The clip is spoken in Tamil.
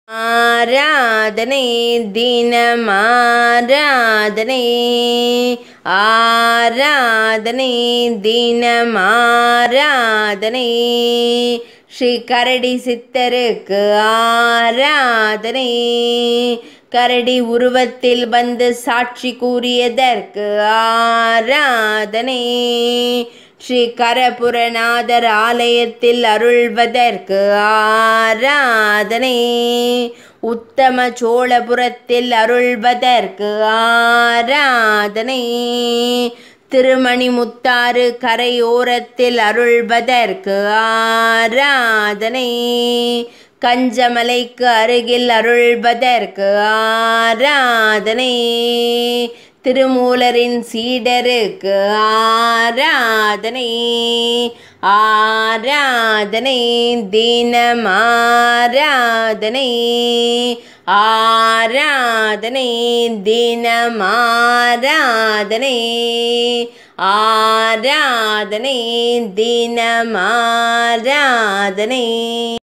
ஆராதனை தினமாராதனை ஆராதனை தினமாராதனை ஸ்ரீ கரடி சித்தருக்கு ஆராதனை கரடி உருவத்தில் வந்து சாட்சி கூறியதற்கு ஆராதனை ஸ்ரீ கரபுரநாதர் ஆலயத்தில் அருள்வதற்கு ஆராதனை உத்தம சோழபுரத்தில் அருள்வதற்கு ஆராதனை திருமணி முத்தாறு கரையோரத்தில் அருள்வதற்கு ஆராதனை கஞ்சமலைக்கு அருகில் அருள்வதற்கு ஆராதனை திருமூலரின் சீடருக்கு ஆராதனை ஆராதனை தினம் ஆராதனை ஆராதனை தினம் ஆராதனை ஆராதனை தினம் ஆராதனை